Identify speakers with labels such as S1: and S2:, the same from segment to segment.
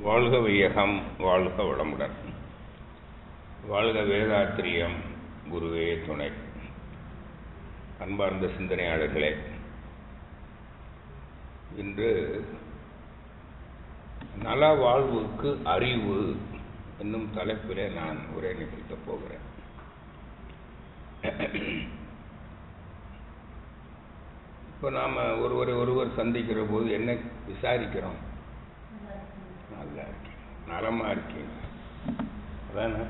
S1: வாழ்க வையகம் வாழ்க வளமுடன் வாழ்க வேதாத்திரியம் குருவே துணை அன்பார்ந்த சிந்தனையாளர்களே இன்று நல வாழ்வுக்கு அறிவு என்னும் தலைப்பிலே நான் உரை நிகழ்த்தப் போகிறேன் இப்போ நாம் ஒருவரை ஒருவர் சந்திக்கிற போது என்ன விசாரிக்கிறோம் நல்லா இருக்கேன் நலமா இருக்கீங்க அதானே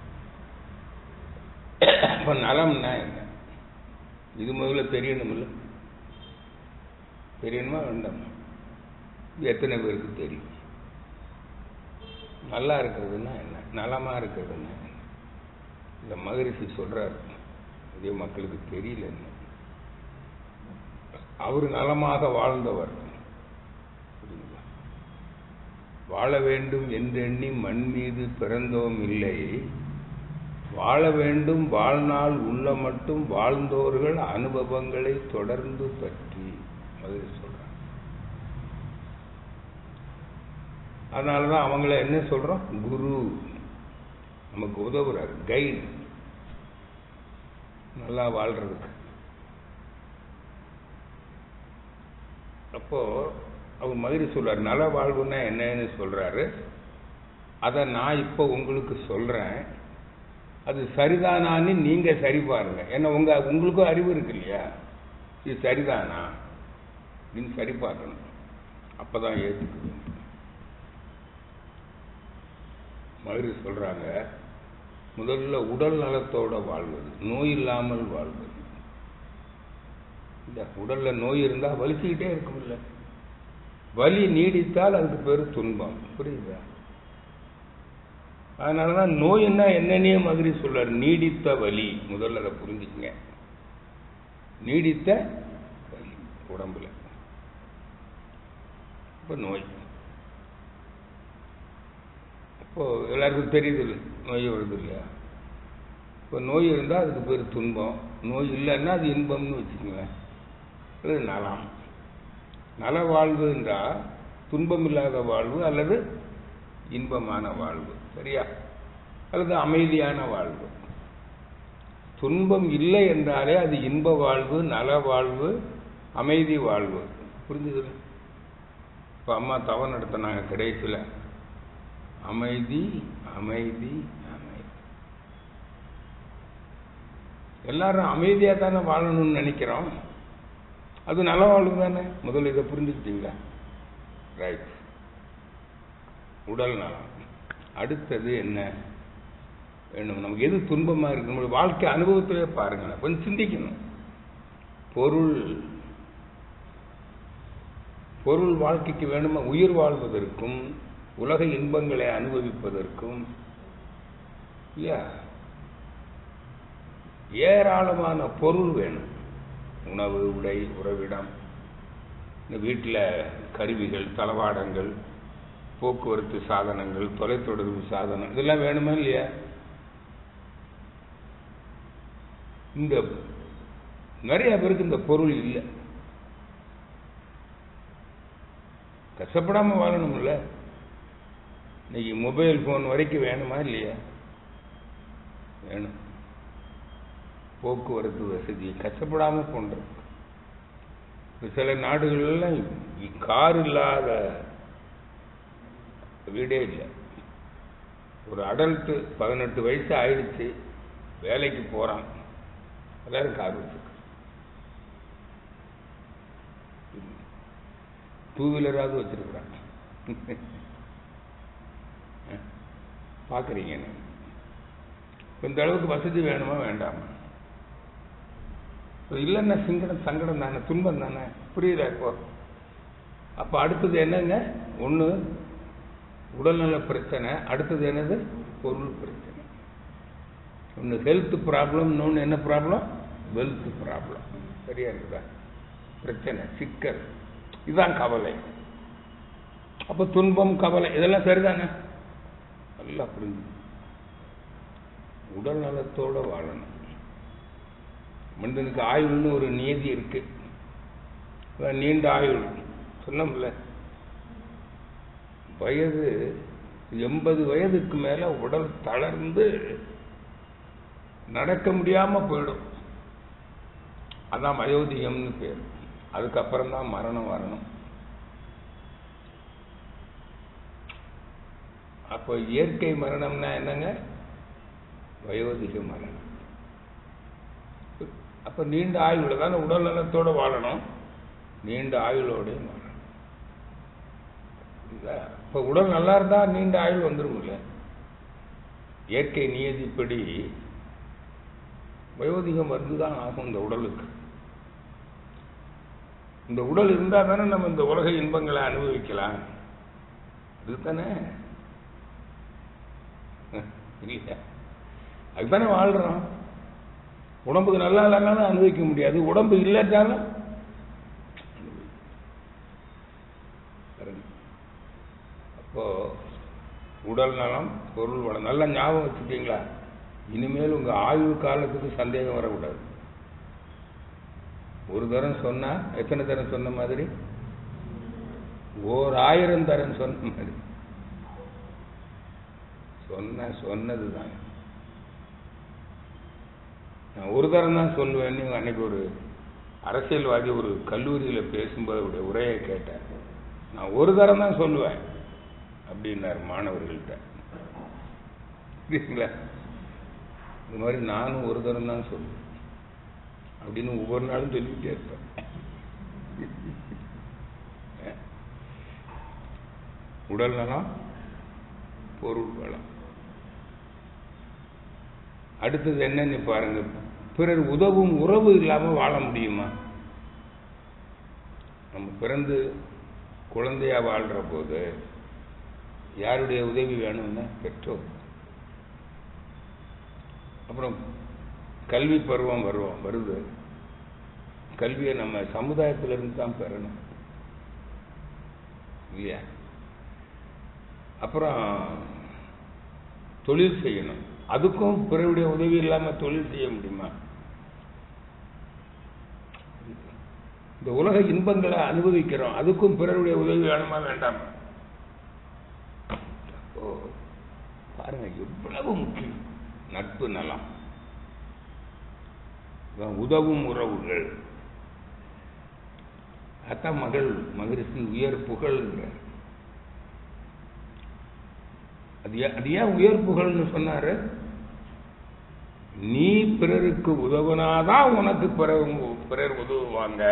S1: இப்போ நலம்னா என்ன இது முதல்ல தெரியணுமில்ல தெரியணுமா வேண்டாமா இது எத்தனை பேருக்கு தெரியும் நல்லா இருக்கிறதுனா என்ன நலமா இருக்கிறதுனா என்ன இந்த மகரிஷி சொல்றாரு இதே மக்களுக்கு தெரியல என்ன அவர் நலமாக வாழ்ந்தவர் புரியுதுங்களா? வாழ வேண்டும் என்றெண்ணி மண் மீது பிறந்தோம் இல்லை வாழ வேண்டும் வாழ்நாள் உள்ள மட்டும் வாழ்ந்தோர்கள் அனுபவங்களை தொடர்ந்து பற்றி மதுரை சொல்றாங்க அதனாலதான் அவங்கள என்ன சொல்றோம் குரு நமக்கு உதவுறாரு கைடு நல்லா வாழ்றதுக்கு அப்போ அவர் மதுரை சொல்றாரு நல வாழ்வுன்னா என்னன்னு சொல்றாரு அதை நான் இப்போ உங்களுக்கு சொல்றேன் அது சரிதானான்னு நீங்க சரி பாருங்க ஏன்னா உங்க உங்களுக்கும் அறிவு இருக்கு இல்லையா இது சரிதானா அப்படின்னு சரி பார்க்கணும் அப்பதான் ஏற்றுக்குவீங்க மதுரை சொல்றாங்க முதல்ல உடல் நலத்தோட வாழ்வது நோய் இல்லாமல் வாழ்வது இந்த உடல்ல நோய் இருந்தா வலிச்சுக்கிட்டே இருக்கும்ல வலி நீடித்தால் அதுக்கு பேரு துன்பம் புரியுதா அதனாலதான் நோய்னா என்னன்னே மாதிரி சொல்றாரு நீடித்த வலி முதல்ல அதை புரிஞ்சுக்கங்க நீடித்த வலி உடம்புல இப்ப நோய் இப்போ எல்லாருக்கும் தெரியுது இல்லை நோய் வருது இல்லையா இப்போ நோய் இருந்தால் அதுக்கு பேர் துன்பம் நோய் இல்லைன்னா அது இன்பம்னு வச்சுக்கோங்களேன் அது நலம் நல வாழ்வு என்றால் துன்பம் இல்லாத வாழ்வு அல்லது இன்பமான வாழ்வு சரியா அல்லது அமைதியான வாழ்வு துன்பம் இல்லை என்றாலே அது இன்ப வாழ்வு நல வாழ்வு அமைதி வாழ்வு புரிஞ்சுது இப்போ அம்மா தவ நடத்தினாங்க கடைசியில் அமைதி அமைதி அமைதி எல்லாரும் அமைதியாக தானே வாழணும்னு நினைக்கிறோம் அது நல்ல வாழ்வு தானே முதல்ல இதை புரிஞ்சுக்கிட்டீங்களா ரைட் உடல் நலம் அடுத்தது என்ன வேணும் நமக்கு எது துன்பமா இருக்கு நம்மளுடைய வாழ்க்கை அனுபவத்திலே பாருங்களேன் கொஞ்சம் சிந்திக்கணும் பொருள் பொருள் வாழ்க்கைக்கு வேணுமா உயிர் வாழ்வதற்கும் உலக இன்பங்களை அனுபவிப்பதற்கும் இல்லையா ஏராளமான பொருள் வேணும் உணவு உடை உறவிடம் இந்த வீட்டில் கருவிகள் தளவாடங்கள் போக்குவரத்து சாதனங்கள் தொலைத்தொடர்பு சாதனம் இதெல்லாம் வேணுமா இல்லையா இந்த நிறைய பேருக்கு இந்த பொருள் இல்லை கஷ்டப்படாம வாழணும்ல இன்னைக்கு மொபைல் ஃபோன் வரைக்கும் வேணுமா இல்லையா வேணும் போக்குவரத்து வசதி கஷ்டப்படாம போன்றது சில நாடுகள்லாம் கார் இல்லாத வீடே இல்லை ஒரு அடல்ட்டு பதினெட்டு வயசு ஆயிடுச்சு வேலைக்கு போறான் எல்லாரும் கார் வச்சிருக்கு டூ வீலராவது வச்சிருக்கிறாங்க பார்க்குறீங்க இந்த அளவுக்கு வசதி வேணுமா வேண்டாமா இல்லைன்னா சிங்கடம் சங்கடம் தானே துன்பம் தானே புரியுதா இப்போ அப்போ அடுத்தது என்னங்க ஒன்று உடல்நல பிரச்சனை அடுத்தது என்னது பொருள் பிரச்சனை ஒன்று ஹெல்த் ப்ராப்ளம் இன்னொன்று என்ன ப்ராப்ளம் வெல்த் ப்ராப்ளம் சரியா இருக்குதா பிரச்சனை சிக்கல் இதுதான் கவலை அப்போ துன்பம் கவலை இதெல்லாம் சரிதானே நல்லா புரிஞ்சு உடல் நலத்தோட வாழணும் மனிதனுக்கு ஆயுள்னு ஒரு நியதி இருக்கு நீண்ட ஆயுள் சொன்னோம்ல வயது எண்பது வயதுக்கு மேல உடல் தளர்ந்து நடக்க முடியாம போயிடும் அதான் வயோதிகம்னு பேர் அதுக்கப்புறம் தான் மரணம் வரணும் அப்போ இயற்கை மரணம்னா என்னங்க வயோதிக மரணம் அப்ப நீண்ட ஆயுளோட தானே உடல் நலத்தோட வாழணும் நீண்ட ஆயுளோடையும் வாழணும் இப்ப உடல் நல்லா இருந்தா நீண்ட ஆயுள் வந்துருமில்ல இயற்கை நியதிப்படி வயோதிகம் வந்துதான் ஆகும் இந்த உடலுக்கு இந்த உடல் இருந்தா தானே நம்ம இந்த உலக இன்பங்களை அனுபவிக்கலாம் இதுதானே இல்லையா அதுதானே வாழ்றோம் உடம்புக்கு நல்லா இல்லைனாலும் அனுபவிக்க முடியாது உடம்பு இல்லாட்டாலும் அப்போ உடல் நலம் பொருள் வளம் நல்லா ஞாபகம் வச்சுட்டீங்களா இனிமேல் உங்க ஆயுள் காலத்துக்கு சந்தேகம் வரக்கூடாது ஒரு தரம் சொன்னா எத்தனை தரம் சொன்ன மாதிரி ஓர் ஆயிரம் தரம் சொன்ன மாதிரி சொன்ன சொன்னது தான் நான் ஒரு தரம் தான் சொல்லுவேன்னு அன்னைக்கு ஒரு அரசியல்வாதி ஒரு கல்லூரியில் பேசும்போது அவருடைய உரையை கேட்டேன் நான் ஒரு தரம் தான் சொல்லுவேன் அப்படின்னார் மாணவர்கள்ட்ட புரியுங்களா இந்த மாதிரி நானும் ஒரு தரம் தான் சொல்லுவேன் அப்படின்னு ஒவ்வொரு நாளும் சொல்லிக்கிட்டே இருப்பேன் உடல் நலம் பொருள் வளம் அடுத்தது என்னன்னு பாருங்க பிறர் உதவும் உறவு இல்லாம வாழ முடியுமா நம்ம பிறந்து குழந்தையா வாழ்ற போது யாருடைய உதவி வேணும்னா பெற்றோர் அப்புறம் கல்வி பருவம் வருவோம் வருது கல்வியை நம்ம சமுதாயத்திலிருந்து தான் பெறணும் இல்லையா அப்புறம் தொழில் செய்யணும் அதுக்கும் பிறருடைய உதவி இல்லாம தொழில் செய்ய முடியுமா இந்த உலக இன்பங்களை அனுபவிக்கிறோம் அதுக்கும் பிறருடைய உதவி வேணுமா வேண்டாமா ஓ பாருங்க எவ்வளவு முக்கியம் நட்பு நலம் உதவும் உறவுகள் அதான் மகள் மகிழ்ச்சி உயர் புகழ்ங்கிறார் அது அது ஏன் உயர் புகழ்னு சொன்னாரு நீ பிறருக்கு உதவுனாதான் உனக்கு பிறர் பிறர் உதவுவாங்க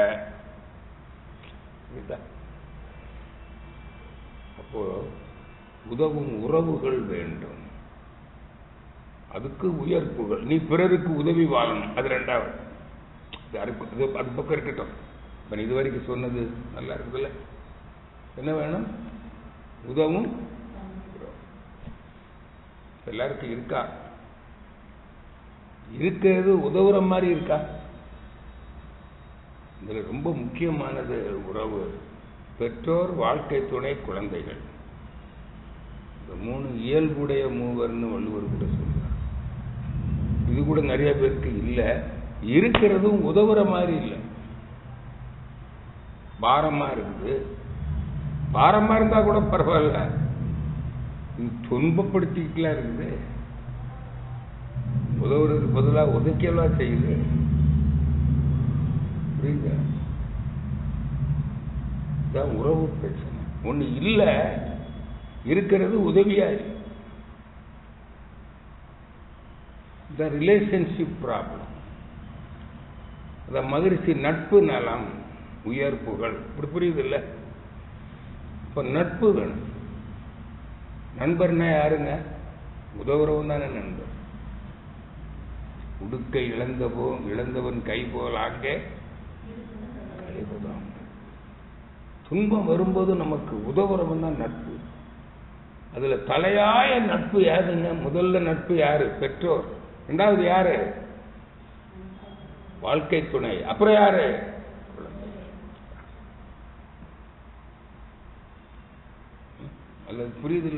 S1: அப்போ உதவும் உறவுகள் வேண்டும் அதுக்கு உயர் புகழ் நீ பிறருக்கு உதவி வாழணும் அது ரெண்டாவது அது அது பக்கம் இருக்கட்டும் இப்ப இது வரைக்கும் சொன்னது நல்லா இருக்குதுல்ல என்ன வேணும் உதவும் எல்லாருக்கும் இருக்கா இருக்கிறது உதவுற மாதிரி இருக்கா இதுல ரொம்ப முக்கியமானது உறவு பெற்றோர் வாழ்க்கை துணை குழந்தைகள் இந்த மூணு இயல்புடைய மூவர்னு வள்ளுவர் கூட சொல்றார் இது கூட நிறைய பேருக்கு இல்லை இருக்கிறதும் உதவுற மாதிரி இல்லை பாரமா இருக்குது பாரமா இருந்தா கூட பரவாயில்ல துன்பப்படுத்திக்கலாம் இருக்குது உதவுறதுக்கு பதிலாக உதைக்கலாம் செய்யுது புரியுதா இதான் உறவு பிரச்சனை ஒண்ணு இல்ல இருக்கிறது உதவியா த ரிலேஷன்ஷிப் ப்ராப்ளம் அதான் மகிழ்ச்சி நட்பு நலம் உயர் புகழ் இப்படி புரியுது இல்ல இப்ப நட்பு வேணும் நண்பர்னா யாருங்க உதவுறவன் தானே நண்பர் உடுக்கை இழந்த போ இழந்தவன் கை போல் ஆங்கே கழிவுதான் துன்பம் வரும்போது நமக்கு உதவுறவன் தான் நட்பு அதுல தலையாய நட்பு யாருங்க முதல்ல நட்பு யாரு பெற்றோர் ரெண்டாவது யாரு வாழ்க்கை துணை அப்புறம் யாரு அல்லது புரியுது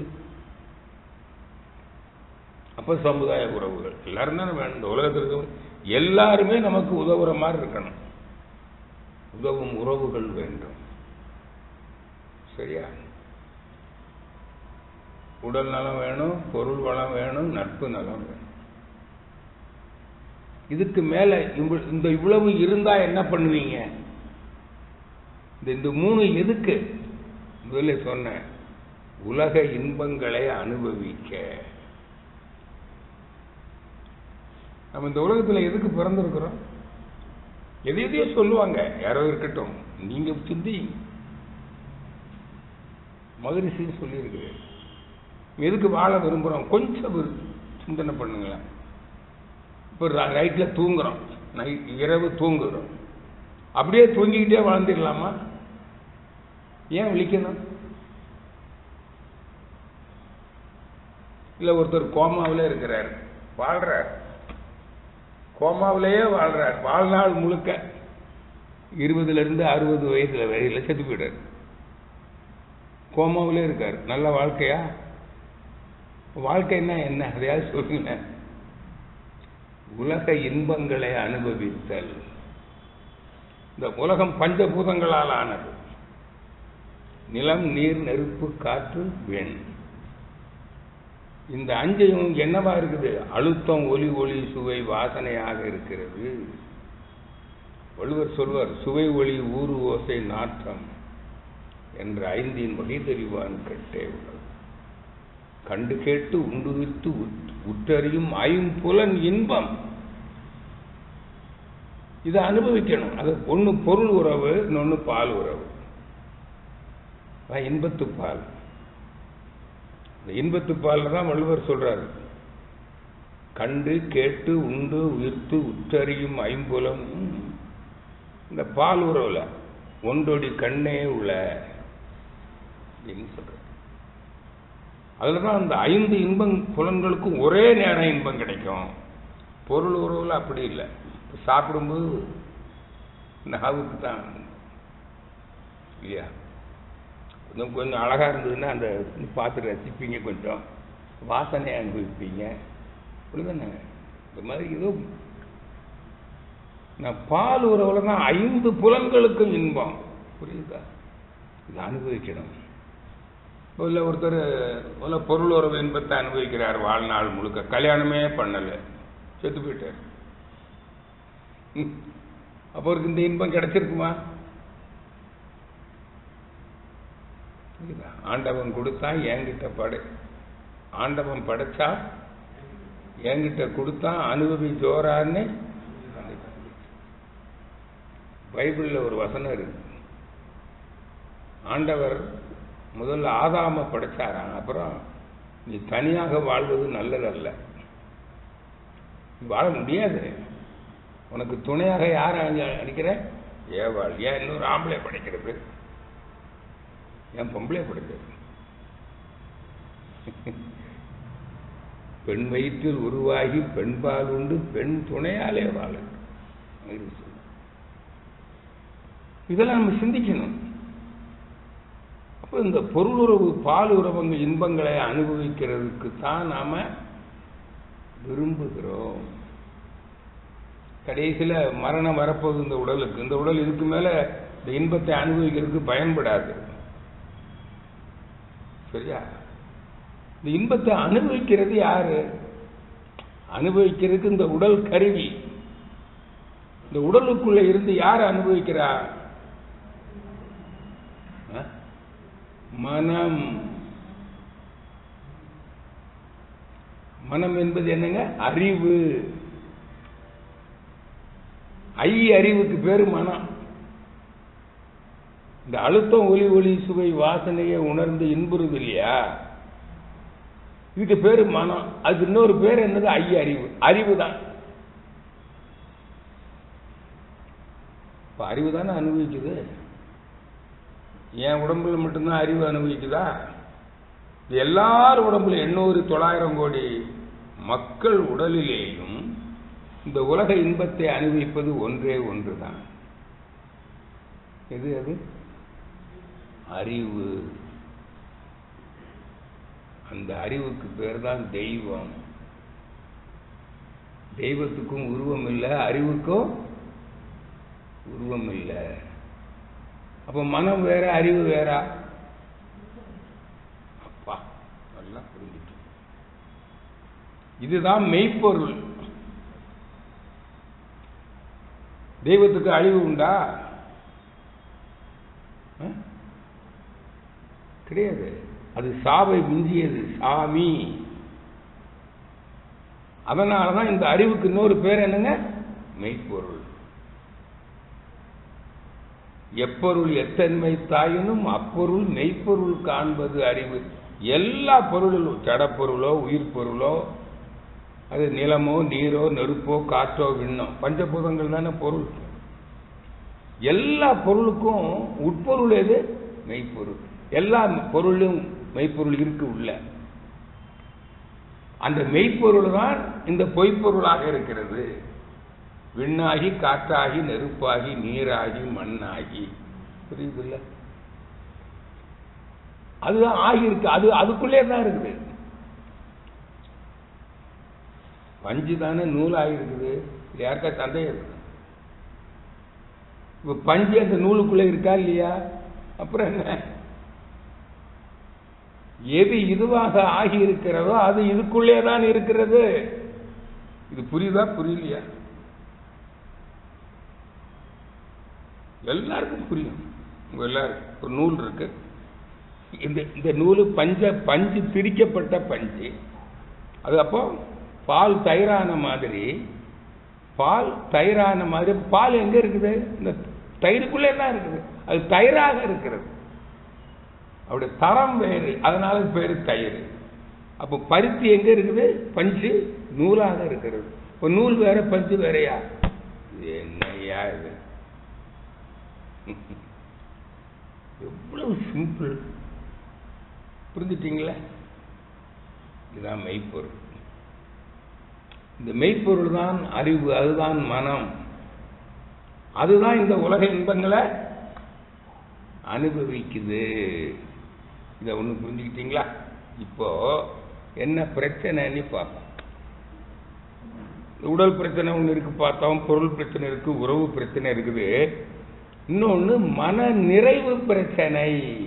S1: அப்ப சமுதாய உறவுகள் எல்லாரும் தானே வேணும் இந்த உலகத்திற்கு எல்லாருமே நமக்கு உதவுற மாதிரி இருக்கணும் உதவும் உறவுகள் வேண்டும் சரியா உடல் நலம் வேணும் பொருள் வளம் வேணும் நட்பு நலம் வேணும் இதுக்கு மேல இவ்வ- இந்த இவ்வளவு இருந்தா என்ன பண்ணுவீங்க இந்த இந்த மூணு எதுக்கு முதல்ல சொன்னேன் உலக இன்பங்களை அனுபவிக்க நம்ம இந்த உலகத்துல எதுக்கு பிறந்திருக்கிறோம் எது எதையோ சொல்லுவாங்க யாரோ இருக்கட்டும் நீங்க சிந்தி மகரிஷி சொல்லியிருக்கு எதுக்கு வாழ விரும்புறோம் கொஞ்சம் விரு- சிந்தனை பண்ணுங்களேன் இப்போ நைட்ல தூங்குறோம் நைட் இரவு தூங்குறோம் அப்படியே தூங்கிக்கிட்டே வாழ்ந்துடலாமா ஏன் விழிக்கணும் இல்ல ஒருத்தர் கோமாவிலே இருக்கிறார் வாழ்றார் கோமாவிலேயே வாழ்றார் வாழ்நாள் முழுக்க இருபதுல இருந்து அறுபது வயசுல வரையில செத்து போயிட்டார் கோமாவிலே இருக்கார் நல்ல வாழ்க்கையா வாழ்க்கைன்னா என்ன அதையாவது சொல்லுங்க உலக இன்பங்களை அனுபவித்தல் இந்த உலகம் பஞ்சபூதங்களால் ஆனது நிலம் நீர் நெருப்பு காற்று வெண் இந்த அஞ்சையும் என்னவா இருக்குது அழுத்தம் ஒலி ஒளி சுவை வாசனையாக இருக்கிறது வள்ளுவர் சொல்வார் சுவை ஒளி ஊறு ஓசை நாற்றம் என்ற ஐந்தின் வகை தெரிவான் கட்டே உள்ளது கண்டு கேட்டு உண்டு வித்து உற்றறியும் ஐம்புலன் இன்பம் இதை அனுபவிக்கணும் அது ஒண்ணு பொருள் உறவு இன்னொன்னு பால் உறவு அதான் இன்பத்து பால் இந்த இன்பத்து பால்ல தான் வள்ளுவர் சொல்றாரு கண்டு கேட்டு உண்டு உயிர்த்து உற்றறியும் ஐம்புலம் இந்த பால் உறவுல ஒன்றொடி கண்ணே உள்ள அப்படின்னு சொல்றாரு அதுலதான் அந்த ஐந்து இன்பம் புலன்களுக்கும் ஒரே நேரம் இன்பம் கிடைக்கும் பொருள் உறவுல அப்படி இல்லை சாப்பிடும்போது நாவுக்கு தான் இல்லையா கொஞ்சம் கொஞ்சம் அழகா இருந்ததுன்னா அந்த பார்த்து ரசிப்பீங்க கொஞ்சம் வாசனை அனுபவிப்பீங்க அப்படிதானே இந்த மாதிரி ஏதோ நான் பால் உறவுல தான் ஐந்து புலன்களுக்கும் இன்பம் புரியுதா இதை அனுபவிக்கணும் இப்போ இல்லை ஒருத்தர் முதல்ல பொருள் உறவு இன்பத்தை அனுபவிக்கிறார் வாழ்நாள் முழுக்க கல்யாணமே பண்ணல செத்து போயிட்டார் ம். அப்போ அவருக்கு இந்த இன்பம் கிடைச்சிருக்குமா புரியுதா? ஆண்டவன் கொடுத்தா என்கிட்ட படை ஆண்டவன் படைச்சா என்கிட்ட கொடுத்தா அனுபவி ஜோரான்னு பைபிள்ல ஒரு வசனம் இருக்கு ஆண்டவர் முதல்ல ஆதாம படைச்சாராம் அப்புறம் நீ தனியாக வாழ்வது நல்லதல்ல வாழ முடியாது உனக்கு துணையாக யார் அடிக்கிற ஏவாள் ஏன் இன்னொரு ஆம்பளை படைக்கிறது ஏன் பொம்பளை படைக்கிறது பெண் வயிற்றில் உருவாகி பெண்பால் உண்டு பெண் துணையாலே வாழ இதெல்லாம் நம்ம சிந்திக்கணும் அப்போ இந்த பொருளுறவு பால் உறவங்க இன்பங்களை அனுபவிக்கிறதுக்கு தான் நாம விரும்புகிறோம் கடைசியில மரணம் வரப்போகுது இந்த உடலுக்கு இந்த உடல் இதுக்கு மேல இந்த இன்பத்தை அனுபவிக்கிறதுக்கு பயன்படாது சரியா இந்த இன்பத்தை அனுபவிக்கிறது யாரு அனுபவிக்கிறதுக்கு இந்த உடல் கருவி இந்த உடலுக்குள்ள இருந்து யார் அனுபவிக்கிறா அஹ்? மனம் மனம் என்பது என்னங்க அறிவு ஐ அறிவுக்கு பேரு மனம் இந்த அழுத்தம் ஒலி ஒளி சுவை வாசனையை உணர்ந்து இன்புறுது இல்லையா இதுக்கு பேரு மனம் அதுக்கு இன்னொரு பேர் என்னது ஐ அறிவு அறிவு தான் இப்ப அறிவு தானே அனுபவிக்குது என் உடம்புல மட்டும்தான் அறிவு அனுபவிக்குதா இது எல்லார் உடம்புல எண்ணூறு தொள்ளாயிரம் கோடி மக்கள் உடலிலேயும் இந்த உலக இன்பத்தை அனுபவிப்பது ஒன்றே ஒன்றுதான் எது அது அறிவு அந்த அறிவுக்கு பேர் தான் தெய்வம் தெய்வத்துக்கும் உருவம் இல்லை அறிவுக்கும் உருவம் இல்லை அப்ப மனம் வேற அறிவு வேறா அப்பா நல்லா புரிஞ்சுட்டு இதுதான் மெய்ப்பொருள் தெய்வத்துக்கு அழிவு உண்டா ஆ? கிடையாது அது சாவை மிஞ்சியது சாமி அதனாலதான் இந்த அறிவுக்கு இன்னொரு பேர் என்னங்க மெய்ப்பொருள் எப்பொருள் எத்தன்மை தாயினும் அப்பொருள் மெய்ப்பொருள் காண்பது அறிவு எல்லா பொருளும் ஜடப்பொருளோ உயிர் பொருளோ அது நிலமோ நீரோ நெருப்போ காற்றோ விண்ணோ பஞ்சபூதங்கள் தானே பொருள் எல்லா பொருளுக்கும் உட்பொருள் எது மெய்ப்பொருள் எல்லா பொருளும் மெய்ப்பொருள் இருக்கு உள்ள அந்த மெய்ப்பொருள் தான் இந்த பொய்ப்பொருளாக இருக்கிறது விண்ணாகி காற்றாகி நெருப்பாகி நீராகி மண்ணாகி புரியுதுல்ல அதுதான் ஆகியிருக்கு அது அதுக்குள்ளே தான் இருக்குது பஞ்சு தானே நூல் ஆகிருக்குது யாருக்கா சந்தேகம் இருக்கு இப்ப பஞ்சு அந்த நூலுக்குள்ள இருக்கா இல்லையா அப்புறம் என்ன எது இதுவாக ஆகி இருக்கிறதோ அது இதுக்குள்ளே தான் இருக்கிறது இது புரியுதா புரியலையா எல்லாருக்கும் புரியும் உங்க எல்லாருக்கும் ஒரு நூல் இருக்கு இந்த இந்த நூலு பஞ்ச பஞ்சு திரிக்கப்பட்ட பஞ்சு அது அப்போ பால் தயிரான மாதிரி பால் தயிரான மாதிரி பால் எங்க இருக்குது இந்த தயிருக்குள்ளே தான் இருக்குது அது தயிராக இருக்கிறது அவருடைய தரம் வேறு அதனால பேரு தயிர் அப்போ பருத்தி எங்க இருக்குது பஞ்சு நூலாக இருக்கிறது இப்போ நூல் வேற பஞ்சு வேறையா என்னையா இது எவ்வளவு சிம்பிள் புரிஞ்சுட்டீங்களா இதுதான் மெய்ப்பொருள் இந்த மெய்ப்பொருள் தான் அறிவு அதுதான் மனம் அதுதான் இந்த உலக இன்பங்களை அனுபவிக்குது இதை ஒன்று புரிஞ்சுக்கிட்டீங்களா இப்போ என்ன பிரச்சனைன்னு பார்ப்போம் உடல் பிரச்சனை ஒன்று இருக்கு பார்த்தோம் பொருள் பிரச்சனை இருக்கு உறவு பிரச்சனை இருக்குது இன்னொன்று மன நிறைவு பிரச்சனை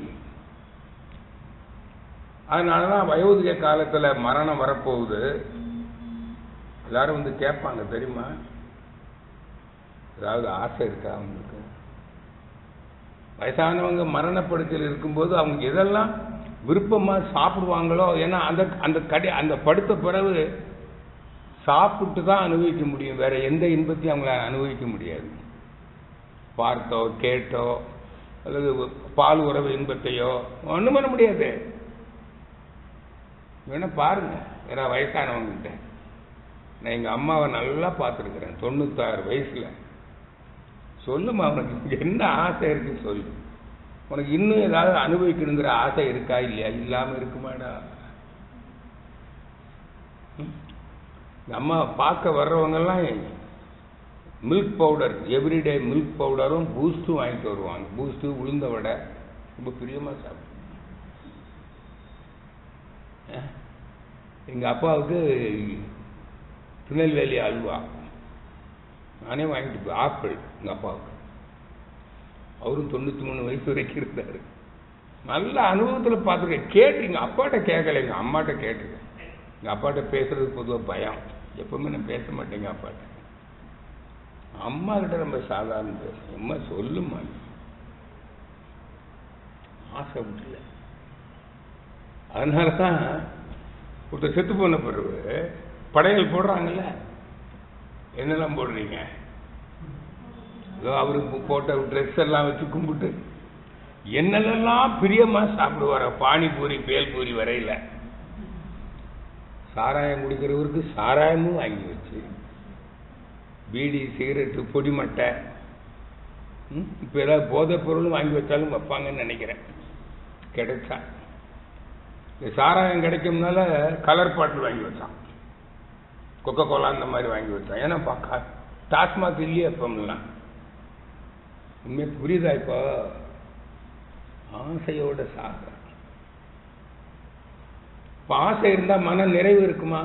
S1: அதனாலதான் வயோதிக காலத்துல மரணம் வரப்போகுது எல்லாரும் வந்து கேட்பாங்க தெரியுமா ஏதாவது ஆசை இருக்கா அவங்களுக்கு வயசானவங்க மரணப்படுக்கையில் இருக்கும்போது அவங்க எதெல்லாம் விருப்பமா சாப்பிடுவாங்களோ ஏன்னா அந்த அந்த கடி அந்த படுத்த பிறகு சாப்பிட்டு தான் அனுபவிக்க முடியும் வேற எந்த இன்பத்தையும் அவங்கள அனுபவிக்க முடியாது பார்த்தோ கேட்டோ அல்லது பால் உறவு இன்பத்தையோ ஒன்றும் பண்ண முடியாது வேணா பாருங்க வேற வயசானவங்ககிட்ட நான் எங்க அம்மாவை நல்லா பார்த்துருக்குறேன் தொண்ணூத்தாறு வயசுல சொல்லுமா உனக்கு என்ன ஆசை இருக்கு சொல்லு உனக்கு இன்னும் ஏதாவது அனுபவிக்கணுங்கிற ஆசை இருக்கா இல்லையா இல்லாம இருக்குமாடா ம்? எங்க அம்மா பார்க்க வர்றவங்கெல்லாம் மில்க் பவுடர் எவ்ரிடே மில்க் பவுடரும் பூஸ்ட்டும் வாங்கிட்டு வருவாங்க பூஸ்ட்டு உளுந்த வடை ரொம்ப பிரியமா சாப்பிடும் எங்க அப்பாவுக்கு திருநெல்வேலி அல்வா நானே வாங்கிட்டு போய் ஆப்பிள் எங்க அப்பாவுக்கு அவரும் தொண்ணூத்தி மூணு வயசு வரைக்கும் இருந்தாரு நல்ல அனுபவத்துல பார்த்துருக்கேன் கேட்டு எங்க அப்பாட்ட கேட்கல எங்க அம்மாட்ட கேட்டிருக்கேன் எங்க அப்பாட்ட பேசுறது பொதுவா பயம் எப்பவுமே நான் பேச மாட்டேன் எங்க அப்பாட்ட அம்மா கிட்ட ரொம்ப சாதாரண பேசும் அம்மா சொல்லுமா நீ. ஆசை விட்டுல அதனாலதான் ஒருத்தர் செத்து போன பிறகு படையல் போடுறாங்கல்ல என்னெல்லாம் போடுறீங்க ஏதோ அவருக்கு போட்ட ட்ரெஸ் எல்லாம் வச்சு கும்பிட்டு என்னெல்லாம் பிரியமா சாப்பிடுவார பானிபூரி பேல்பூரி வரையில சாராயம் குடிக்கிறவருக்கு சாராயமும் வாங்கி வச்சு பீடி சிகரெட்டு பொடி மட்டை ம், இப்ப ஏதாவது போதைப் பொருளும் வாங்கி வச்சாலும் வைப்பாங்கன்னு நினைக்கிறேன் கிடைச்சா இந்த சாராயம் கிடைக்கும்னால கலர் பாட்டில் வாங்கி வச்சான் கொக்கோ கோலா அந்த மாதிரி வாங்கி வச்சான் ஏன்னா பார்க்க டாஸ்மாக் இல்லையே எப்பம்லாம் உண்மையை புரியுதா இப்போ ஆசையோட சாக இப்ப ஆசை இருந்தா மன நிறைவு இருக்குமா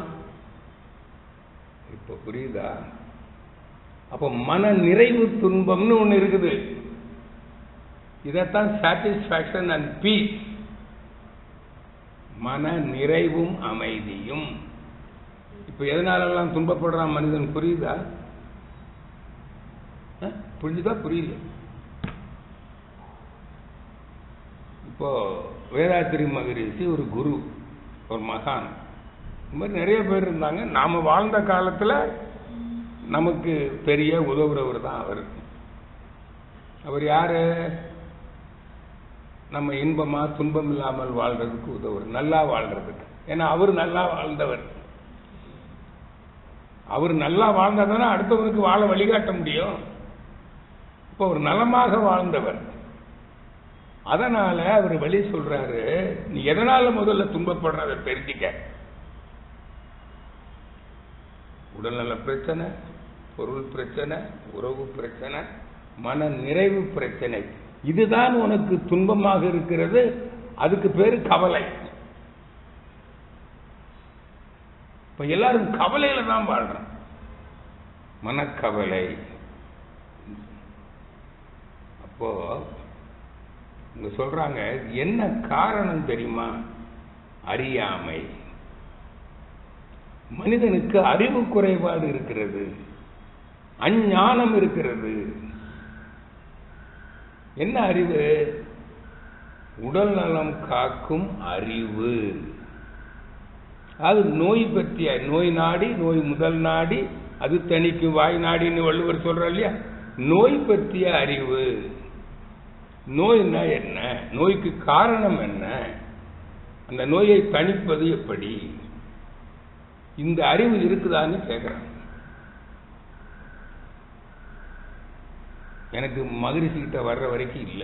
S1: இப்ப புரியுதா அப்ப மன நிறைவு துன்பம்னு ஒண்ணு இருக்குது இதத்தான் சாட்டிஸ்பாக்சன் அண்ட் பீஸ் மன நிறைவும் அமைதியும் இப்ப எதனாலெல்லாம் துன்பப்படுறான் மனிதன் புரியுதா அஹ்? புரிஞ்சுதா புரியல இப்போ வேதாத்திரி மகரிஷி ஒரு குரு ஒரு மகான் இந்த மாதிரி நிறைய பேர் இருந்தாங்க நாம வாழ்ந்த காலத்துல நமக்கு பெரிய உதவுறவர் தான் அவர் அவர் யாரு நம்ம இன்பமா துன்பம் இல்லாமல் வாழ்றதுக்கு உதவுற நல்லா வாழ்றதுக்கு ஏன்னா அவர் நல்லா வாழ்ந்தவர் அவர் நல்லா வாழ்ந்தாதானே அடுத்தவனுக்கு வாழ வழிகாட்ட முடியும் இப்போ ஒரு நலமாக வாழ்ந்தவர் அதனால அவர் வழி சொல்றாரு நீ எதனால முதல்ல துன்பப்படுற அதை தெரிஞ்சுக்க உடல்நல பிரச்சனை பொருள் பிரச்சனை உறவு பிரச்சனை மன நிறைவு பிரச்சனை இதுதான் உனக்கு துன்பமாக இருக்கிறது அதுக்கு பேரு கவலை இப்ப எல்லாரும் கவலையில தான் வாழ்றோம் மனக்கவலை அப்போ இங்க சொல்றாங்க என்ன காரணம் தெரியுமா அறியாமை மனிதனுக்கு அறிவு குறைபாடு இருக்கிறது அஞ்ஞானம் இருக்கிறது என்ன அறிவு உடல் நலம் காக்கும் அறிவு அது நோய் பற்றிய நோய் நாடி நோய் முதல் நாடி அது தணிக்கும் வாய் நாடின்னு வள்ளுவர் சொல்ற இல்லையா நோய் பற்றிய அறிவு நோய்னா என்ன நோய்க்கு காரணம் என்ன அந்த நோயை தணிப்பது எப்படி இந்த அறிவு இருக்குதான்னு கேட்குறாங்க எனக்கு மகிழ்ச்சி கிட்ட வர்ற வரைக்கும் இல்லை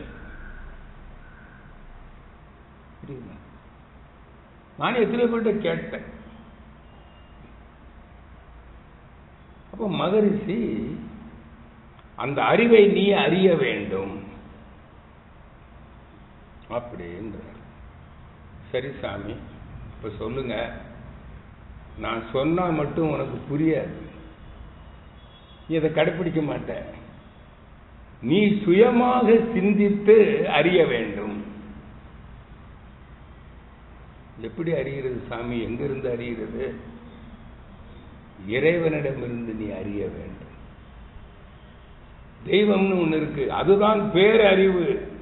S1: புரியுதா நான் எத்தனை பேர்கிட்ட கேட்டேன் அப்போ மகரிஷி அந்த அறிவை நீ அறிய வேண்டும் அப்படின்றார் சரி சாமி இப்ப சொல்லுங்க நான் சொன்னா மட்டும் உனக்கு புரியாது நீ இதை கடைப்பிடிக்க மாட்ட நீ சுயமாக சிந்தித்து அறிய வேண்டும் எப்படி அறிகிறது சாமி எங்கிருந்து அறிகிறது இறைவனிடமிருந்து நீ அறிய வேண்டும் தெய்வம்னு ஒண்ணு இருக்கு அதுதான் பேரறிவு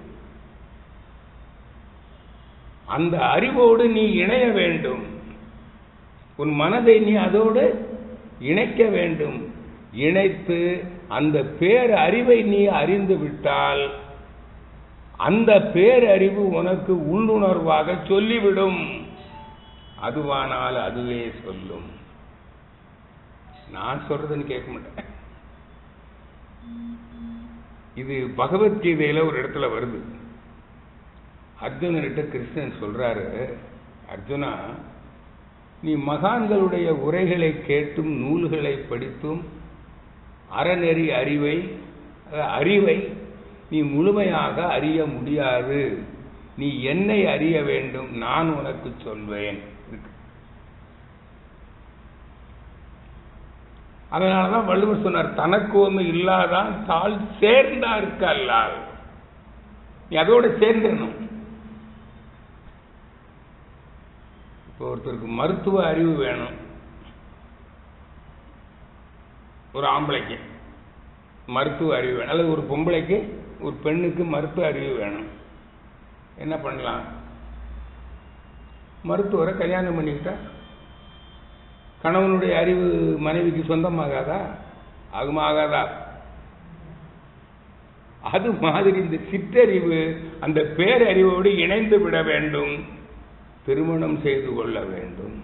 S1: அந்த அறிவோடு நீ இணைய வேண்டும் உன் மனதை நீ அதோடு இணைக்க வேண்டும் இணைத்து அந்த பேரறிவை நீ அறிந்து விட்டால் அந்த பேரறிவு உனக்கு உள்ளுணர்வாக சொல்லிவிடும் அதுவானால் அதுவே சொல்லும் நான் சொல்றதுன்னு கேட்க மாட்டேன் இது பகவத்கீதையில ஒரு இடத்துல வருது அர்ஜுனர்கிட்ட கிருஷ்ணன் சொல்றாரு அர்ஜுனா நீ மகான்களுடைய உரைகளை கேட்டும் நூல்களை படித்தும் அறநெறி அறிவை அஹ், அறிவை நீ முழுமையாக அறிய முடியாது நீ என்னை அறிய வேண்டும் நான் உனக்கு சொல்வேன் இருக்கு. அதனாலதான் வள்ளுவர் சொன்னார் தனக்கு ஒன்று இல்லாதான் தாள் சேர்ந்தார்க்கு அல்லால் நீ அதோட சேர்ந்துடணும் இப்போ ஒருத்தருக்கு மருத்துவ அறிவு வேணும் ஒரு ஆம்பளைக்கு மருத்துவ அறிவு வேணும் அல்லது ஒரு பொம்பளைக்கு ஒரு பெண்ணுக்கு மருத்துவ அறிவு வேணும் என்ன பண்ணலாம் மருத்துவரை கல்யாணம் பண்ணிக்கிட்டா கணவனுடைய அறிவு மனைவிக்கு சொந்தமாகாதா ஆகுமா ஆகாதா அது மாதிரி இந்த சிற்றறிவு அந்த பேரறிவோடு இணைந்து விட வேண்டும் திருமணம் செய்து கொள்ள வேண்டும்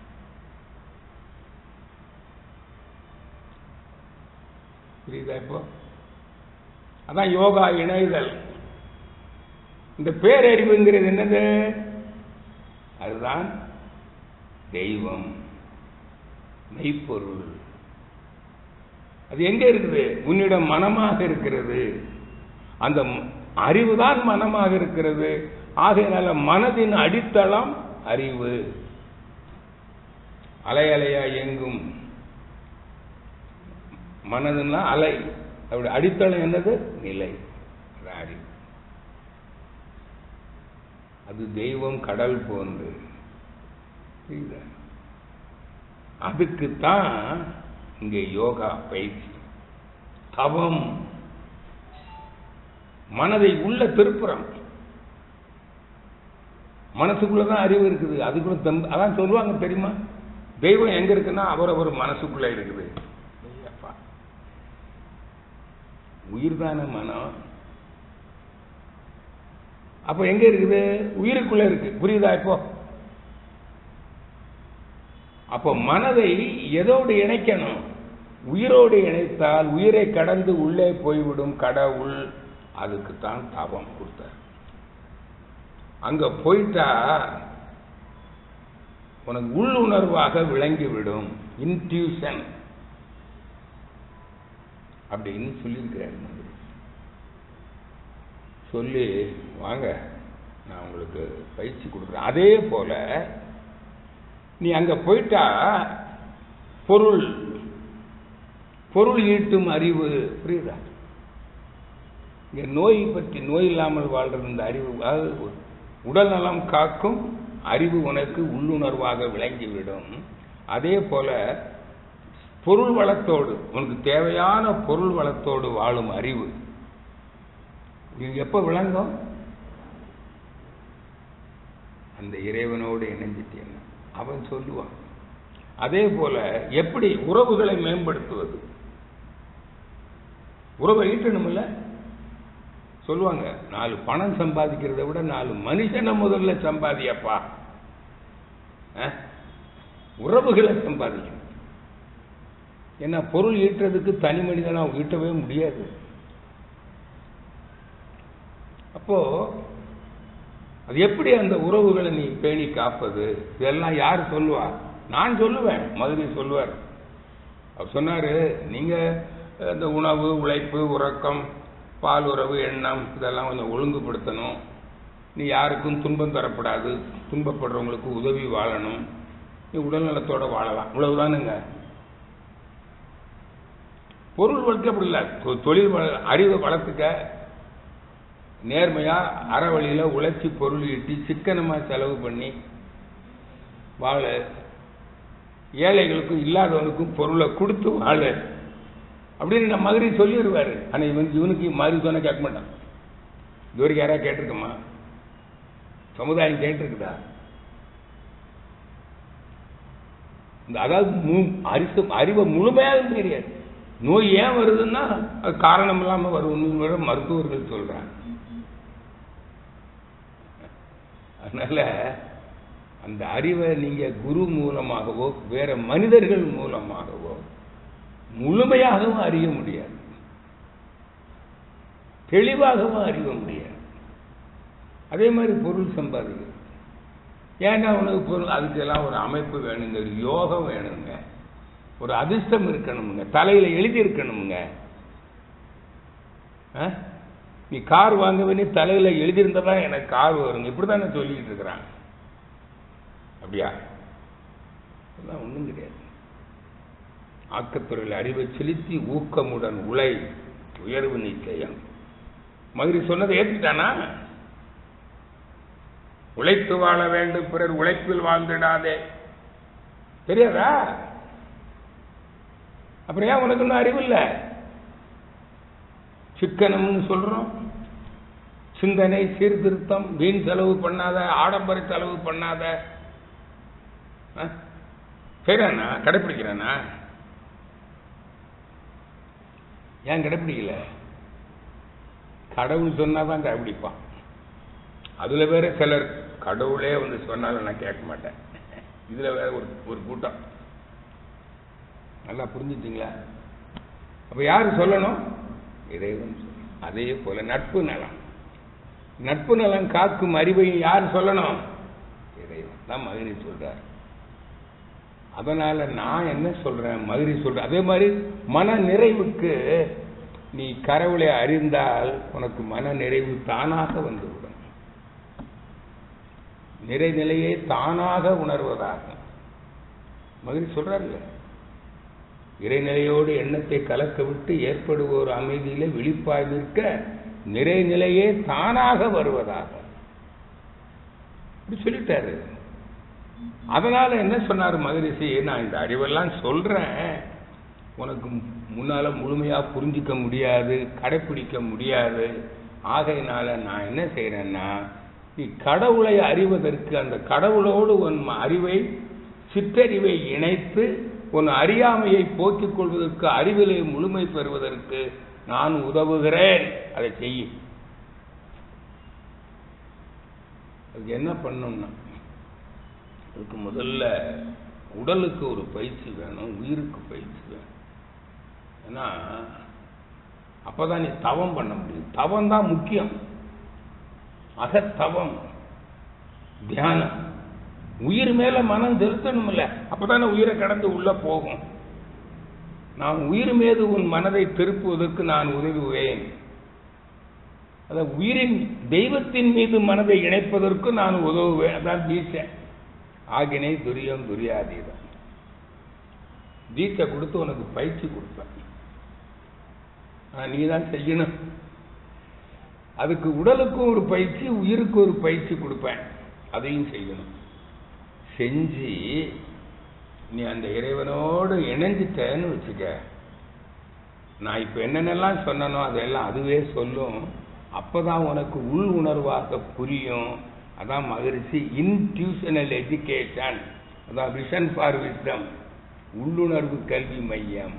S1: புரியுதா இப்போ அதான் யோகா இணைதல் இந்த பேரறிவுங்கிறது என்னது அதுதான் தெய்வம் மெய்ப்பொருள் அது எங்க இருக்குது உன்னிடம் மனமாக இருக்கிறது அந்த ம- அறிவுதான் மனமாக இருக்கிறது ஆகையினால மனதின் அடித்தளம் அறிவு அலை அலையா எங்கும் மனதுன்னா அலை அப்படி அடித்தளம் என்னது நிலை அது அறிவு அது தெய்வம் கடல் போன்று புரியுதா அதுக்குத்தான் இங்க யோகா பயிற்சி தவம் மனதை உள்ள திருப்புறம் மனசுக்குள்ளதான் அறிவு இருக்குது அதுக்குள்ள தம் அதான் சொல்லுவாங்க தெரியுமா தெய்வம் எங்க இருக்குன்னா அவரவர் மனசுக்குள்ள இருக்குது ஐயப்பா. உயிர் தானே மனம் அப்ப எங்க இருக்குது உயிருக்குள்ள இருக்கு புரியுதா இப்போ அப்ப மனதை எதோடு இணைக்கணும் உயிரோடு இணைத்தால் உயிரை கடந்து உள்ளே போய்விடும் கடவுள் அதுக்குத்தான் தவம் கொடுத்தார் அங்க போயிட்டா உனக்கு உள்ளுணர்வாக விளங்கிவிடும் இன்ட்யூஷன் அப்படின்னு சொல்லியிருக்கிறார் மந்திரி சொல்லி வாங்க நான் உங்களுக்கு பயிற்சி கொடுக்குறேன் அதே போல நீ அங்க போயிட்டா பொருள் பொருள் ஈட்டும் அறிவு புரியுதா இங்க நோய் பற்றி நோய் இல்லாமல் வாழ்றது இந்த அறிவு அதாவது உடல் நலம் காக்கும் அறிவு உனக்கு உள்ளுணர்வாக விளங்கிவிடும் அதே போல பொருள் வளத்தோடு உனக்கு தேவையான பொருள் வளத்தோடு வாழும் அறிவு இது எப்ப விளங்கும் அந்த இறைவனோடு இணைஞ்சிட்டேன் அவன் சொல்லுவான் அதே போல எப்படி உறவுகளை மேம்படுத்துவது உறவை ஈட்டணும்ல சொல்லுவாங்க நாலு பணம் சம்பாதிக்கிறத விட நாலு மனுஷனை முதல்ல சம்பாதியப்பா அஹ்? உறவுகளை சம்பாதிக்கணும் ஏன்னா பொருள் ஈட்டுறதுக்கு தனி மனிதனா ஈட்டவே முடியாது அப்போ அது எப்படி அந்த உறவுகளை நீ பேணி காப்பது இதெல்லாம் யார் சொல்லுவா நான் சொல்லுவேன் மதுரை சொல்லுவார் அவர் சொன்னாரு நீங்க இந்த உணவு உழைப்பு உறக்கம் பால் உறவு எண்ணம் இதெல்லாம் கொஞ்சம் ஒழுங்குபடுத்தணும் நீ யாருக்கும் துன்பம் தரப்படாது துன்பப்படுறவங்களுக்கு உதவி வாழணும் நீ உடல்நலத்தோட வாழலாம் இவ்வளவுதானுங்க பொருள் வளர்க்க அப்படி இல்லை தொ- தொழில் வள- அறிவை வளர்த்துக்க நேர்மையா அறவழியில உழைச்சி பொருள் ஈட்டி சிக்கனமா செலவு பண்ணி வாழ ஏழைகளுக்கும் இல்லாதவனுக்கும் பொருளை கொடுத்து வாழ அப்படின்னு நம்ம மாதிரி சொல்லிடுவாரு ஆனா இவன் இவனுக்கு மாதிரி சொன்ன கேட்க மாட்டான் இது வரைக்கும் யாராவது கேட்டிருக்கோமா சமுதாயம் கேட்டிருக்குதா இந்த அதாவது மு- அரிசு அறிவை முழுமையாக தெரியாது நோய் ஏன் வருதுன்னா அது காரணம் இல்லாம வரும்னு வேற மருத்துவர்கள் சொல்றாங்க அதனால அந்த அறிவை நீங்க குரு மூலமாகவோ வேற மனிதர்கள் மூலமாகவோ முழுமையாகவும் அறிய முடியாது தெளிவாகவும் அறிய முடியாது அதே மாதிரி பொருள் சம்பாதிக்கிறது ஏன்னா உனக்கு பொருள் அதுக்கெல்லாம் ஒரு அமைப்பு வேணுங்க ஒரு யோகம் வேணுங்க ஒரு அதிர்ஷ்டம் இருக்கணுமுங்க தலையில எழுதி இருக்கணுமுங்க ஆ? நீ கார் வாங்க வேண்டிய தலையில எழுதியிருந்தா தான் எனக்கு கார் வருங்க இப்படிதானே சொல்லிட்டு இருக்கிறான் அப்படியா அதெல்லாம் ஒண்ணும் கிடையாது ஆக்கத்துறையில் அறிவை செலுத்தி ஊக்கமுடன் உழை உயர்வு நிச்சயம் மதுரை சொன்னதை ஏத்துட்டானா உழைத்து வாழ வேண்டும் பிறர் உழைப்பில் வாழ்ந்திடாதே தெரியாதா அப்புறம் ஏன் உனக்கு இன்னும் அறிவு இல்லை சிக்கனம்னு சொல்றோம் சிந்தனை சீர்திருத்தம் வீண் செலவு பண்ணாத ஆடம்பர செலவு பண்ணாத ஆ? செய்றானா கடைப்பிடிக்கிறானா ஏன் கடைப்பிடிக்கல கடவுள் சொன்னாதான் கடைப்பிடிப்பான் அதுல வேற சிலர் கடவுளே வந்து சொன்னாலும் நான் கேட்க மாட்டேன் இதுல வேற ஒரு ஒரு கூட்டம் நல்லா புரிஞ்சுட்டீங்களா அப்ப யாரு சொல்லணும் இறைவன் சொல்லணும். அதே போல நட்பு நலம் நட்பு நலம் காக்கும் அறிவை யார் சொல்லணும் இறைவன் தான் மகிழி சொல்றார் அதனால நான் என்ன சொல்றேன் மகிழி சொல்றேன் அதே மாதிரி மன நிறைவுக்கு நீ கடவுளை அறிந்தால் உனக்கு மன நிறைவு தானாக வந்துவிடும் நிறைநிலையை தானாக உணர்வதாக மகிழ் சொல்றாருல்ல இறைநிலையோடு எண்ணத்தை கலக்க விட்டு ஏற்படுவோர் அமைதியில விழிப்பாய் நிற்க நிறைநிலையே தானாக வருவதாக இப்படி சொல்லிட்டாரு அதனால என்ன சொன்னார் மகரிஷி நான் இந்த அறிவெல்லாம் சொல்றேன் உனக்கு முன்னால முழுமையா புரிஞ்சிக்க முடியாது கடைப்பிடிக்க முடியாது ஆகையினால நான் என்ன செய்யறேன்னா நீ கடவுளை அறிவதற்கு அந்த கடவுளோடு உன் அறிவை சிற்றறிவை இணைத்து உன் அறியாமையை போக்கிக் கொள்வதற்கு அறிவிலே முழுமை பெறுவதற்கு நான் உதவுகிறேன் அதை செய்ய அதுக்கு என்ன பண்ணணும்னா அதுக்கு முதல்ல உடலுக்கு ஒரு பயிற்சி வேணும் உயிருக்கு பயிற்சி வேணும் ஏன்னா அப்பதான் நீ தவம் பண்ண முடியும் தவம் தான் முக்கியம் அகத்தவம் தியானம் உயிர் மேல மனம் செலுத்தணும்ல அப்பதானே உயிரை கடந்து உள்ள போகும் நான் உயிர் மீது உன் மனதை திருப்புவதற்கு நான் உதவுவேன் அத உயிரின் தெய்வத்தின் மீது மனதை இணைப்பதற்கு நான் உதவுவேன் அதான் தீட்சை ஆகினை துரியம் துரியாதீதம் தீட்சை கொடுத்து உனக்கு பயிற்சி கொடுப்பேன் நீ தான் செய்யணும் அதுக்கு உடலுக்கும் ஒரு பயிற்சி உயிருக்கு ஒரு பயிற்சி கொடுப்பேன் அதையும் செய்யணும் செஞ்சு நீ அந்த இறைவனோடு இணைஞ்சிட்டேன்னு வச்சுக்க நான் இப்ப என்னென்னலாம் சொன்னனோ அதெல்லாம் அதுவே சொல்லும் அப்பதான் உனக்கு உள் உணர்வாக புரியும் அதான் மகிழ்ச்சி இன்டியூஷனல் எஜுகேஷன் அதான் விஷன் ஃபார் விஸ்டம் உள்ளுணர்வு கல்வி மையம்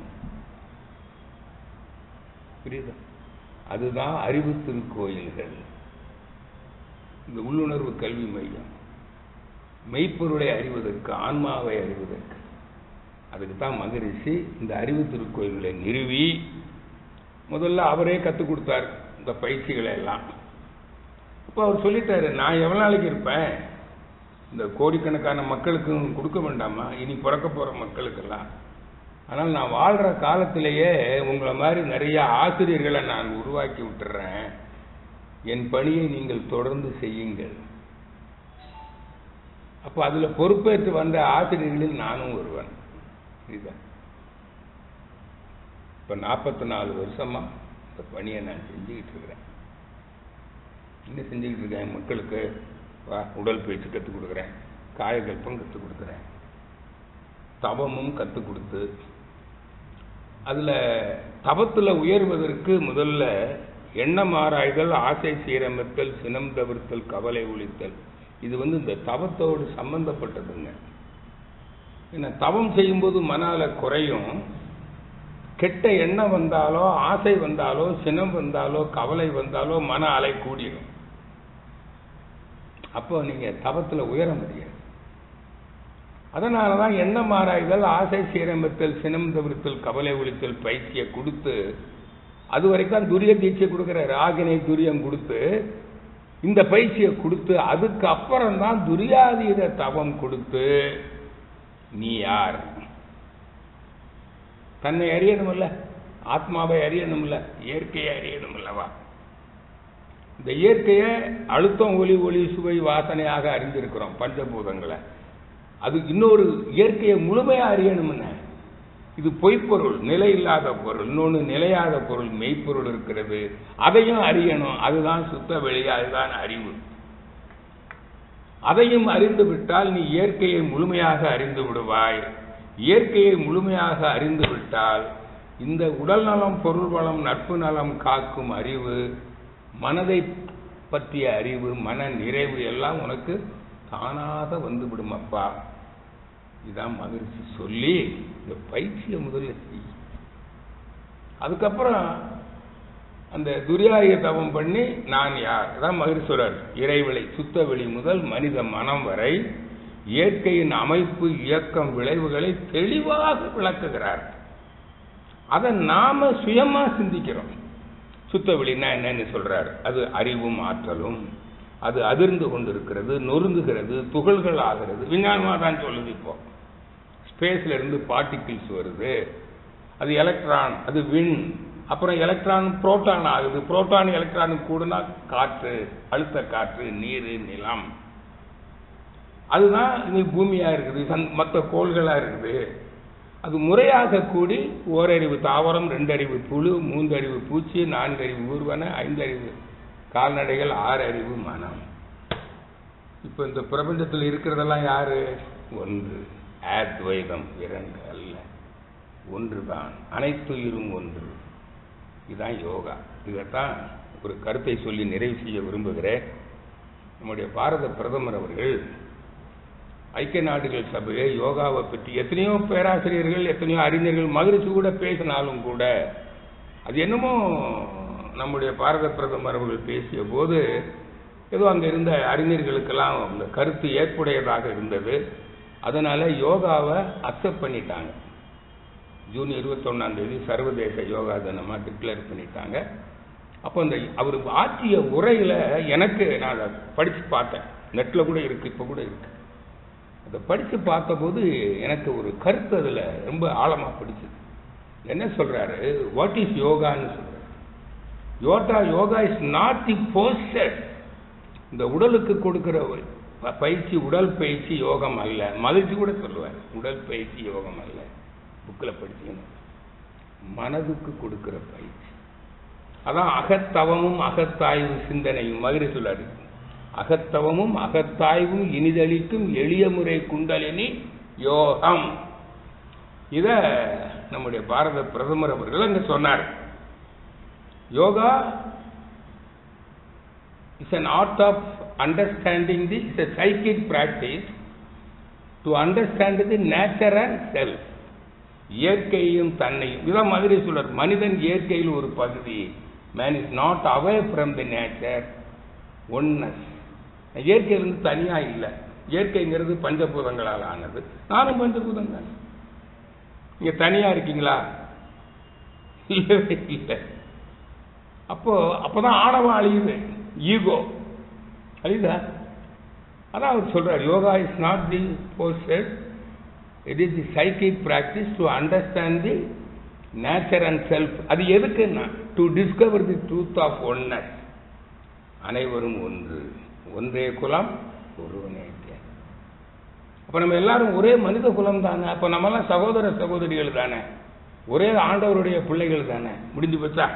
S1: புரியுதா அதுதான் அறிவு திருக்கோயில்கள் இந்த உள்ளுணர்வு கல்வி மையம் மெய்ப்பொருளை அறிவதற்கு ஆன்மாவை அறிவதற்கு அதுக்கு தான் மகரிஷி இந்த அறிவு திருக்கோயில்களை நிறுவி முதல்ல அவரே கற்றுக் கொடுத்தார் இந்த பயிற்சிகளை எல்லாம் அப்போ அவர் சொல்லிட்டாரு நான் எவ்வளோ நாளைக்கு இருப்பேன் இந்த கோடிக்கணக்கான மக்களுக்கு கொடுக்க வேண்டாமா இனி பிறக்க போகிற மக்களுக்கெல்லாம் ஆனால் நான் வாழ்கிற காலத்திலேயே உங்களை மாதிரி நிறைய ஆசிரியர்களை நான் உருவாக்கி விட்டுறேன் என் பணியை நீங்கள் தொடர்ந்து செய்யுங்கள் அப்போ அதில் பொறுப்பேற்று வந்த ஆசிரியர்களில் நானும் ஒருவன் புரியுதா இப்போ நாற்பத்தி நாலு வருஷமா இந்த பணியை நான் செஞ்சுக்கிட்டு இருக்கிறேன் என்ன செஞ்சுக்கிட்டு இருக்கேன் மக்களுக்கு வா உடல் பயிற்சி கற்றுக் கொடுக்குறேன் காயகல்பம் கற்றுக் கொடுக்குறேன் தவமும் கற்றுக் கொடுத்து அதில் தவத்தில் உயர்வதற்கு முதல்ல எண்ணம் ஆராய்தல் ஆசை சீரமைத்தல் சினம் தவிர்த்தல் கவலை ஒழித்தல் இது வந்து இந்த தவத்தோடு சம்பந்தப்பட்டதுங்க என்ன தவம் செய்யும்போது மன அலை குறையும் கெட்ட எண்ணம் வந்தாலோ ஆசை வந்தாலோ சினம் வந்தாலோ கவலை வந்தாலோ மன அலை கூடிடும் அப்போ நீங்க தவத்துல உயர முடியாது அதனாலதான் எண்ணம் ஆராய்தல் ஆசை சீரமைத்தல் சினம் தவிர்த்தல் கவலை ஒழித்தல் பயிற்சியை கொடுத்து அது வரைக்கும் துரிய தீட்சை கொடுக்கிறார் ஆகினை துரியம் கொடுத்து இந்த பயிற்சியை கொடுத்து அதுக்கு அப்புறம் தான் துரியாதீத தவம் கொடுத்து நீ யார் தன்னை அறியணும்ல ஆத்மாவை அறியணும்ல இயற்கையை அறியணும்லவா இந்த இயற்கையை அழுத்தம் ஒளி ஒளி சுவை வாசனையாக அறிந்திருக்கிறோம் பஞ்சபூதங்களை அது இன்னொரு இயற்கையை முழுமையா அறியணும்னு இது பொய்ப்பொருள் நிலை இல்லாத பொருள் இன்னொன்று நிலையாத பொருள் மெய்ப்பொருள் இருக்கிறது அதையும் அறியணும் அதுதான் சுத்த வெளி அதுதான் அறிவு அதையும் அறிந்து விட்டால் நீ இயற்கையை முழுமையாக அறிந்து விடுவாய் இயற்கையை முழுமையாக அறிந்து விட்டால் இந்த உடல் நலம் பொருள் வளம் நட்பு நலம் காக்கும் அறிவு மனதை பற்றிய அறிவு மன நிறைவு எல்லாம் உனக்கு தானாக வந்துவிடும் அப்பா இதான் மகிழ்ச்சி சொல்லி இந்த பயிற்சியை முதல்ல செய் அதுக்கப்புறம் அந்த துரியாரிய தவம் பண்ணி நான் யார் அதான் மகிழ்ச்சுரர் இறைவெளி சுத்த வெளி முதல் மனித மனம் வரை இயற்கையின் அமைப்பு இயக்கம் விளைவுகளை தெளிவாக விளக்குகிறார் அதை நாம சுயமா சிந்திக்கிறோம் சுத்த வெளின்னா என்னன்னு சொல்றார் அது அறிவும் ஆற்றலும் அது அதிர்ந்து கொண்டிருக்கிறது நொறுங்குகிறது துகள்கள் ஆகிறது விஞ்ஞானமா தான் சொல்லுது இப்போ ஸ்பேஸ்ல இருந்து பார்ட்டிகிள்ஸ் வருது அது எலக்ட்ரான் அது விண் அப்புறம் எலக்ட்ரான் புரோட்டான் ஆகுது புரோட்டான் எலக்ட்ரான் கூடுனா காற்று அழுத்த காற்று நீர் நிலம் அதுதான் இது பூமியா இருக்குது மற்ற கோள்களா இருக்குது அது முறையாக கூடி ஓரறிவு தாவரம் ரெண்டறிவு புழு மூன்றறிவு பூச்சி நான்கறிவு ஊர்வன ஐந்தறிவு கால்நடைகள் ஆறு அறிவு மனம் இப்போ இந்த பிரபஞ்சத்தில் இருக்கிறதெல்லாம் யாரு ஒன்று அத்வைதம் இரண்டு அல்ல ஒன்றுதான் அனைத்துயிரும் ஒன்று இதுதான் யோகா இதைத்தான் ஒரு கருத்தை சொல்லி நிறைவு செய்ய விரும்புகிறேன் நம்முடைய பாரத பிரதமர் அவர்கள் ஐக்கிய நாடுகள் சபையை யோகாவை பற்றி எத்தனையோ பேராசிரியர்கள் எத்தனையோ அறிஞர்கள் மகிழ்ச்சி கூட பேசினாலும் கூட அது என்னமோ நம்முடைய பாரத பிரதமர் அவர்கள் பேசிய போது ஏதோ அங்கே இருந்த அறிஞர்களுக்கெல்லாம் அந்த கருத்து ஏற்புடையதாக இருந்தது அதனால யோகாவை அக்செப்ட் பண்ணிட்டாங்க ஜூன் இருபத்தொன்னாம் தேதி சர்வதேச யோகா தினமாக டிக்ளேர் பண்ணிட்டாங்க அப்போ அந்த அவர் ஆற்றிய உரையில் எனக்கு நான் அதை படித்து பார்த்தேன் நெட்டில் கூட இருக்கு இப்போ கூட இருக்கு அதை படித்து பார்த்தபோது எனக்கு ஒரு கருத்து அதில் ரொம்ப ஆழமாக பிடிச்சது என்ன சொல்றாரு வாட் இஸ் யோகான்னு சொல்றாரு yoga yoga is not the posture இந்த உடலுக்கு கொடுக்கிற ப- பயிற்சி உடல் பயிற்சி யோகம் அல்ல மகிழ்ச்சி கூட சொல்லுவார் உடல் பயிற்சி யோகம் அல்ல புக்கில் படிச்சீங்கன்னா மனதுக்கு கொடுக்கிற பயிற்சி அதான் அகத்தவமும் அகத்தாய்வு சிந்தனையும் மகிழ்ச்சி சொல்லாரு அகத்தவமும் அகத்தாய்வும் இனிதளிக்கும் எளிய முறை குண்டலினி யோகம் இத நம்முடைய பாரத பிரதமர் அவர்கள் அங்க சொன்னார் yoga is an art of understanding the it's a psychic practice to understand the nature and self இயற்கையும் தன்னையும் இதான் மாதிரி சொல்றார் மனிதன் இயற்கையில் ஒரு பகுதி man is not away from the nature oneness இயற்கையிலிருந்து தனியா இல்லை இயற்கைங்கிறது பஞ்சபூதங்களால் ஆனது நானும் பஞ்சபூதம் தான் நீங்க தனியா இருக்கீங்களா இல்லவே இல்லை அப்போ அப்பதான் ஆணவம் அழியுது ஈகோ அழியுதா அதான் அவர் சொல்றார் yoga is not the posture it is the psychic practice to understand the nature and self அது எதுக்குன்னா to discover the truth of oneness அனைவரும் ஒன்று ஒன்றே குலம் ஒருவனே தேவன். அப்ப நம்ம எல்லாரும் ஒரே மனித குலம் தானே அப்ப நம்மெல்லாம் சகோதர சகோதரிகள் தானே ஒரே ஆண்டவருடைய பிள்ளைகள் தானே முடிஞ்சு போச்சா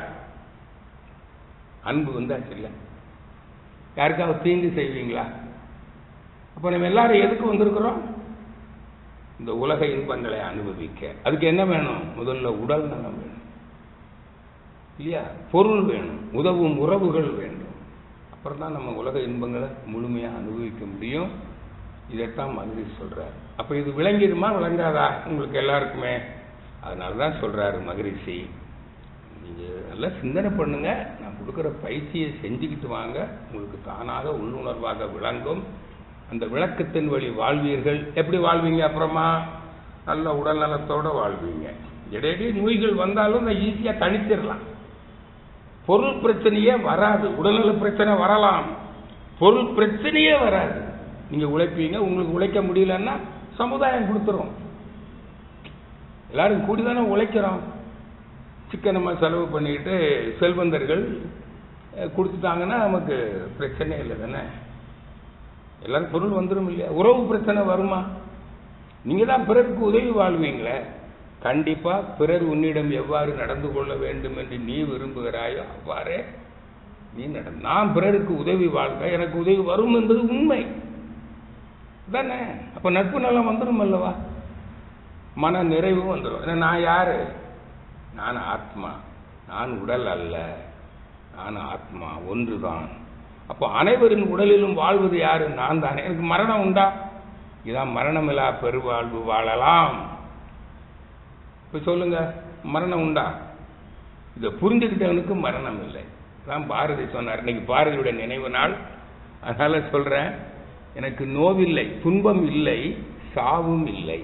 S1: அன்பு வந்தாச்சு இல்லை யாருக்காவது தீங்கு செய்வீங்களா அப்ப நம்ம எல்லாரும் எதுக்கு வந்திருக்கிறோம் இந்த உலக இன்பங்களை அனுபவிக்க அதுக்கு என்ன வேணும் முதல்ல உடல் நலம் வேணும் இல்லையா பொருள் வேணும் உதவும் உறவுகள் வேண்டும் அப்புறம் தான் நம்ம உலக இன்பங்களை முழுமையா அனுபவிக்க முடியும் இதைத்தான் மதுரை சொல்றாரு அப்ப இது விளங்கிடுமா விளங்காதா உங்களுக்கு எல்லாருக்குமே அதனால தான் சொல்றாரு மகரிஷி நீங்க நல்லா சிந்தனை பண்ணுங்க நான் கொடுக்குற பயிற்சியை செஞ்சுக்கிட்டு வாங்க உங்களுக்கு தானாக உள்ளுணர்வாக விளங்கும் அந்த விளக்கத்தின் வழி வாழ்வீர்கள் எப்படி வாழ்வீங்க அப்புறமா நல்ல உடல் நலத்தோட வாழ்வீங்க இடையிடையே நோய்கள் வந்தாலும் நான் ஈஸியா தணிச்சிடலாம் பொருள் பிரச்சனையே வராது உடல்நல பிரச்சனை வரலாம் பொருள் பிரச்சனையே வராது நீங்க உழைப்பீங்க உங்களுக்கு உழைக்க முடியலன்னா சமுதாயம் கொடுத்துரும் எல்லாரும் கூடி தானே உழைக்கிறோம் சிக்கனமாக செலவு பண்ணிக்கிட்டு செல்வந்தர்கள் அஹ், கொடுத்துட்டாங்கன்னா நமக்கு பிரச்சனை இல்லை தானே எல்லாரும் பொருள் வந்துடும் இல்லையா உறவு பிரச்சனை வருமா நீங்க தான் பிறருக்கு உதவி வாழ்வீங்களே கண்டிப்பா பிறர் உன்னிடம் எவ்வாறு நடந்து கொள்ள வேண்டும் என்று நீ விரும்புகிறாயோ அவ்வாறே நீ நட நான் பிறருக்கு உதவி வாழ்க எனக்கு உதவி வரும் என்பது உண்மை தானே அப்ப நட்பு நலம் வந்துடும் அல்லவா மன நிறைவு வந்துடும் ஏன்னா நான் யாரு நான் ஆத்மா நான் உடல் அல்ல நான் ஆத்மா ஒன்றுதான் அப்போ அனைவரின் உடலிலும் வாழ்வது யாரு நான் தானே எனக்கு மரணம் உண்டா இதான் மரணமில்லா பெருவாழ்வு வாழலாம் இப்ப சொல்லுங்க மரணம் உண்டா இதை புரிஞ்சுக்கிட்டவனுக்கு மரணம் இல்லை தான் பாரதி சொன்னார் இன்னைக்கு பாரதியுடைய நினைவு நாள் அதனால சொல்றேன் எனக்கு நோவில்லை துன்பம் இல்லை சாவும் இல்லை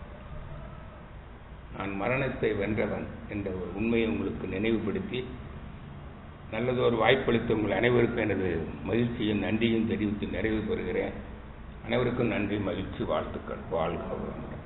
S1: நான் மரணத்தை வென்றவன் என்ற ஒரு உண்மையை உங்களுக்கு நினைவுபடுத்தி நல்லதொரு வாய்ப்பளித்த உங்கள் அனைவருக்கும் எனது மகிழ்ச்சியும் நன்றியும் தெரிவித்து நிறைவு பெறுகிறேன் அனைவருக்கும் நன்றி மகிழ்ச்சி வாழ்த்துக்கள் வாழ்க வளமுடன்